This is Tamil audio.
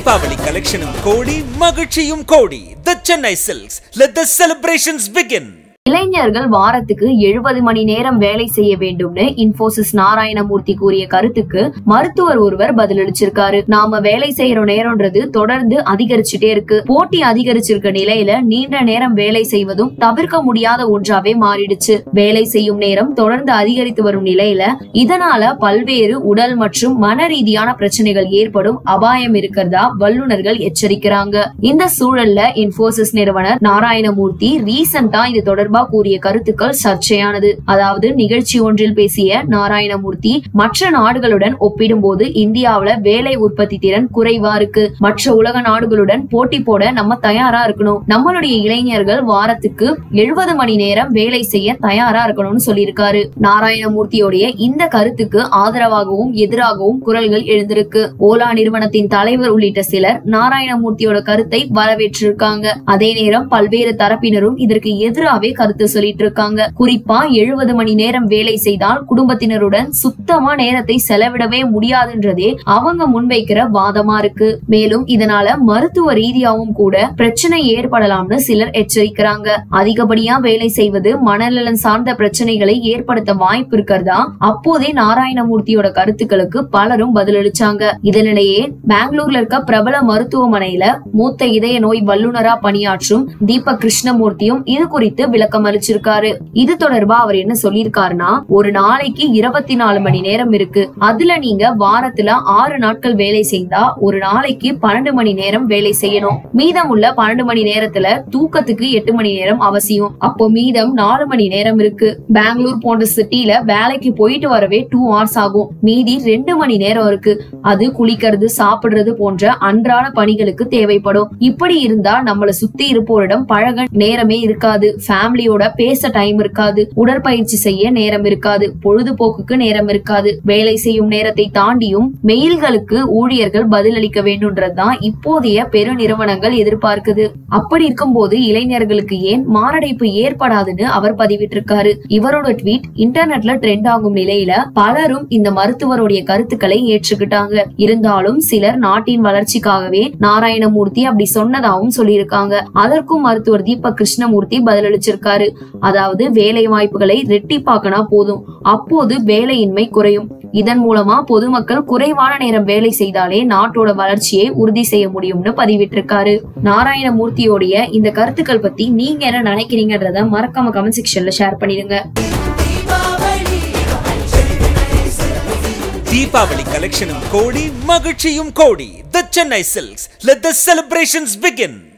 தீபாவளி கலெக்ஷனும் கோடி மகிழ்ச்சியும் கோடி the Chennai Silks let the celebrations begin இளைஞர்கள் வாரத்துக்கு எழுபது மணி நேரம் வேலை செய்ய வேண்டும்னு இன்போசிஸ் நாராயணமூர்த்தி கூறிய கருத்துக்கு மருத்துவர் ஒருவர் பதிலளிச்சிருக்காரு நாம வேலை செய்யற நேரம்ன்றது தொடர்ந்து அதிகரிச்சுட்டே இருக்கு போட்டி அதிகரிச்சிருக்க நிலையில நீண்ட நேரம் வேலை செய்வதும் தவிர்க்க முடியாத ஒன்றாவே மாறிடுச்சு வேலை செய்யும் நேரம் தொடர்ந்து அதிகரித்து வரும் நிலையில இதனால பல்வேறு உடல் மற்றும் மன ரீதியான பிரச்சனைகள் ஏற்படும் அபாயம் இருக்கிறதா வல்லுநர்கள் எச்சரிக்கிறாங்க இந்த சூழல்ல இன்போசிஸ் நிறுவனர் நாராயணமூர்த்தி ரீசெண்டா இது தொடர்பா கூறிய கருத்துக்கள் சர்ச்சையானது அதாவது நிகழ்ச்சி ஒன்றில் பேசிய நாராயணமூர்த்தி மற்ற நாடுகளுடன் ஒப்பிடும்போது இந்தியாவுல வேலை உற்பத்தி திறன் குறைவா இருக்கு மற்ற உலக நாடுகளுடன் போட்டி போட நம்ம தயாரா இருக்கணும் நம்மளுடைய இளைஞர்கள் வாரத்துக்கு எழுபது மணி நேரம் வேலை செய்ய தயாரா இருக்கணும்னு சொல்லியிருக்காரு நாராயணமூர்த்தியோடைய இந்த கருத்துக்கு ஆதரவாகவும் எதிராகவும் குரல்கள் எழுந்திருக்கு ஓலா நிறுவனத்தின் தலைவர் உள்ளிட்ட சிலர் நாராயணமூர்த்தியோட கருத்தை வரவேற்றிருக்காங்க அதே நேரம் பல்வேறு தரப்பினரும் இதற்கு எதிராகவே கருத்து சொல்லிட்டு இருக்காங்க குறிப்பா எழுபது மணி நேரம் வேலை செய்தால் குடும்பத்தினருடன் சுத்தமா நேரத்தை செலவிடவே முடியாதுன்றதே அவங்க முன்வைக்கிற வாதமா இருக்கு மேலும் இதனால மருத்துவ ரீதியாவும் கூட பிரச்சனை ஏற்படலாம்னு சிலர் எச்சரிக்கிறாங்க அதிகப்படியா வேலை செய்வது மனநலன் சார்ந்த பிரச்சனைகளை ஏற்படுத்த வாய்ப்பு இருக்கிறதா அப்போதே நாராயணமூர்த்தியோட கருத்துக்களுக்கு பலரும் பதிலளிச்சாங்க இதனிடையே பெங்களூர்ல இருக்க பிரபல மருத்துவமனையில மூத்த இதய நோய் வல்லுநரா பணியாற்றும் தீபக் கிருஷ்ணமூர்த்தியும் இது குறித்து விளக்கம் அளிச்சிருக்காரு இது தொடர்பா அவர் என்ன சொல்லியிருக்காருன்னா ஒரு நாளைக்கு இருபத்தி நாலு மணி நேரம் இருக்கு அதுல நீங்க வாரத்துல ஆறு நாட்கள் வேலை செய்தா ஒரு நாளைக்கு பன்னெண்டு மணி நேரம் வேலை செய்யணும் மீதமுள்ள பன்னெண்டு மணி நேரத்துல தூக்கத்துக்கு எட்டு மணி நேரம் அவசியம் அப்போ மீதம் நாலு மணி நேரம் இருக்கு பெங்களூர் போன்ற சிட்டில வேலைக்கு போயிட்டு வரவே டூ ஹவர்ஸ் ஆகும் மீதி ரெண்டு மணி நேரம் இருக்கு அது குளிக்கிறது சாப்பிடுறது போன்ற அன்றாட பணிகளுக்கு தேவைப்படும் இப்படி இருந்தா நம்மள சுத்தி இருப்போரிடம் பழக நேரமே இருக்காது ஃபேமிலியோட பேச டைம் இருக்காது உடற்பயிற்சி செய்ய நேரம் இருக்காது பொழுதுபோக்குக்கு நேரம் இருக்காது வேலை செய்யும் நேரத்தை தாண்டியும் மெயில்களுக்கு ஊழியர்கள் பதிலளிக்க வேண்டும்ன்றதுதான் இப்போதைய பெரு நிறுவனங்கள் எதிர்பார்க்குது அப்படி இருக்கும்போது இளைஞர்களுக்கு ஏன் மாரடைப்பு ஏற்படாதுன்னு அவர் பதிவிட்டிருக்காரு இவரோட ட்வீட் இன்டர்நெட்ல ட்ரெண்ட் ஆகும் நிலையில பலரும் இந்த மருத்துவருடைய கருத்துக்களை ஏற்றுக்கிட்டாங்க இருந்தாலும் சிலர் நாட்டின் வளர்ச்சிக்காகவே நாராயணமூர்த்தி அப்படி சொன்னதாகவும் சொல்லியிருக்காங்க அதற்கும் மருத்துவர் தீபக் கிருஷ்ணமூர்த்தி பதிலளிச்சிருக்காரு அதாவது வேலை வாய்ப்புகளை ரெட்டிப்பாக்கினா போதும் அப்போது வேலையின்மை குறையும் இதன் மூலமா பொதுமக்கள் குறைவான நேரம் வேலை செய்தாலே நாட்டோட வளர்ச்சியை உறுதி செய்ய முடியும்னு பதிவிட்டிருக்காரு நாராயணமூர்த்தியோடைய இந்த கருத்துக்கள் பத்தி நீங்க என்ன நினைக்கிறீங்கன்றத மறக்காம கமெண்ட் செக்ஷன்ல ஷேர் பண்ணிடுங்க தீபாவளி கலெக்ஷனும் கோடி மகிழ்ச்சியும் கோடி the Chennai Silks let the celebrations begin